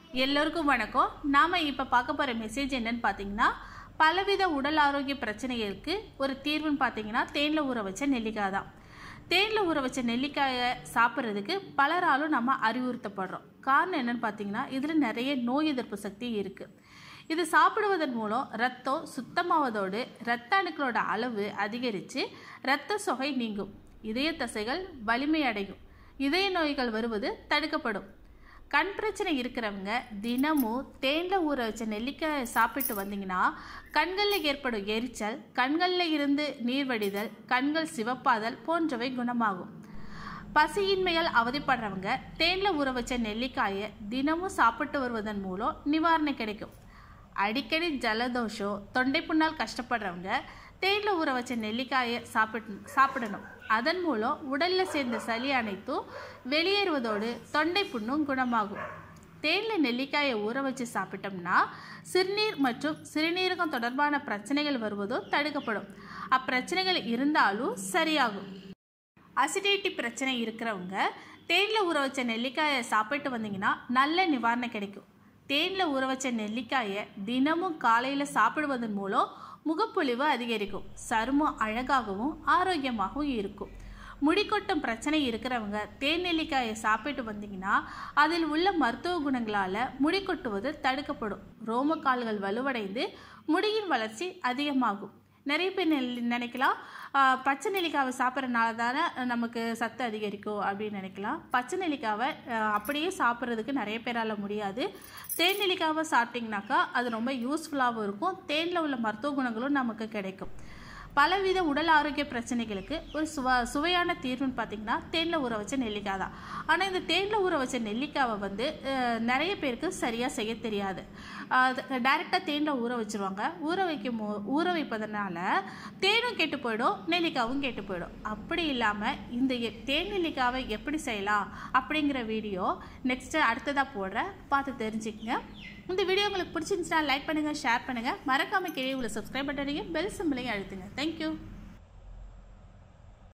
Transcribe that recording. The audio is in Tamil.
எல்லோருக்கும் வணக்கம் நாம் இப்போ பார்க்க போகிற மெசேஜ் என்னன்னு பார்த்தீங்கன்னா பலவித உடல் ஆரோக்கிய பிரச்சனைகளுக்கு ஒரு தீர்வுன்னு பார்த்தீங்கன்னா தேனில் ஊற வச்ச நெல்லிக்காய் தான் தேனில் ஊற வச்ச நெல்லிக்காயை சாப்பிட்றதுக்கு பலராலும் நம்ம அறிவுறுத்தப்படுறோம் காரணம் என்னன்னு பார்த்தீங்கன்னா இதில் நிறைய நோய் எதிர்ப்பு சக்தி இருக்குது இது சாப்பிடுவதன் மூலம் ரத்தம் சுத்தமாவதோடு இரத்த அணுக்களோட அளவு அதிகரித்து இரத்த சொகை நீங்கும் இதய தசைகள் வலிமை அடையும் இதய நோய்கள் வருவது தடுக்கப்படும் கண் பிரச்சனை இருக்கிறவங்க தினமும் தேனில் ஊற வச்ச நெல்லிக்காய் சாப்பிட்டு வந்தீங்கன்னா கண்களில் ஏற்படும் எரிச்சல் கண்களில் இருந்து நீர் வடிதல் கண்கள் சிவப்பாதல் போன்றவை குணமாகும் பசியின்மையால் அவதிப்படுறவங்க தேனில் ஊற வச்ச நெல்லிக்காயை தினமும் சாப்பிட்டு வருவதன் மூலம் நிவாரணம் கிடைக்கும் அடிக்கடி ஜலதோஷம் தொண்டை புண்ணால் கஷ்டப்படுறவங்க தேனில் ஊற வச்ச நெல்லிக்காயை சாப்பிட் சாப்பிடணும் அதன் மூலம் உடலில் சேர்ந்த சளி அனைத்தும் வெளியேறுவதோடு தொண்டை புண்ணும் குணமாகும் தேனில் நெல்லிக்காயை ஊற வச்சு சாப்பிட்டோம்னா சிறுநீர் மற்றும் சிறுநீரகம் தொடர்பான பிரச்சனைகள் வருவதும் தடுக்கப்படும் அப்பிரச்சனைகள் இருந்தாலும் சரியாகும் அசிடிட்டி பிரச்சனை இருக்கிறவங்க தேனில் ஊற வச்ச நெல்லிக்காயை சாப்பிட்டு வந்தீங்கன்னா நல்ல நிவாரணம் கிடைக்கும் தேனில் ஊற வச்ச நெல்லிக்காயை தினமும் காலையில் சாப்பிடுவதன் மூலம் முகப்பொலிவு அதிகரிக்கும் சருமம் அழகாகவும் ஆரோக்கியமாகவும் இருக்கும் முடிக்கொட்டும் பிரச்சனை இருக்கிறவங்க தேன் நெல்லிக்காயை சாப்பிட்டு வந்தீங்கன்னா அதில் உள்ள மருத்துவ குணங்களால் முடி கொட்டுவது தடுக்கப்படும் ரோமக்கால்கள் வலுவடைந்து முடியின் வளர்ச்சி அதிகமாகும் நிறைய பேர் நெல் நினைக்கலாம் ஆஹ், பச்சை நெல்லிக்காவை சாப்பிட்றதுனால தானே நமக்கு சத்து அதிகரிக்கும் அப்படின்னு நினைக்கலாம் பச்சை நெல்லிக்காவை ஆஹ், அப்படியே சாப்பிட்றதுக்கு நிறைய பேரால் முடியாது தேன் நெல்லிக்காவை சாப்பிட்டிங்கனாக்கா அது ரொம்ப யூஸ்ஃபுல்லாகவும் இருக்கும் தேனில் உள்ள மருத்துவ குணங்களும் நமக்கு கிடைக்கும் பலவித உடல் ஆரோக்கிய பிரச்சனைகளுக்கு ஒரு சுவ சுவையான தீர்வுன்னு பார்த்தீங்கன்னா தேனில் ஊற வச்ச நெல்லிக்காய் தான் ஆனால் இந்த தேனில் ஊற வச்ச நெல்லிக்காவை வந்து அஹ், நிறைய பேருக்கு சரியாக செய்ய தெரியாது டைரெக்டாக தேனில் ஊற வச்சுருவாங்க ஊற வைக்கும் போ- ஊற வைப்பதனால தேனும் கெட்டு போயிடும் நெல்லிக்காவும் கெட்டு போயிடும் அப்படி இல்லாமல் இந்த எ- தேன் நெல்லிக்காவை எப்படி செய்யலாம் அப்படிங்கிற வீடியோ நெக்ஸ்ட்டு அடுத்ததாக போடுறேன் பார்த்து தெரிஞ்சுக்கங்க இந்த வீடியோ உங்களுக்கு பிடிச்சிருந்துச்சுன்னா லைக் பண்ணுங்கள் ஷேர் பண்ணுங்கள் மறக்காமல் கீழே உள்ள சப்ஸ்கிரைப் பட்டனையும் பெல் சிம்பிளையும் அழுத்துங்க தேங்க்யூ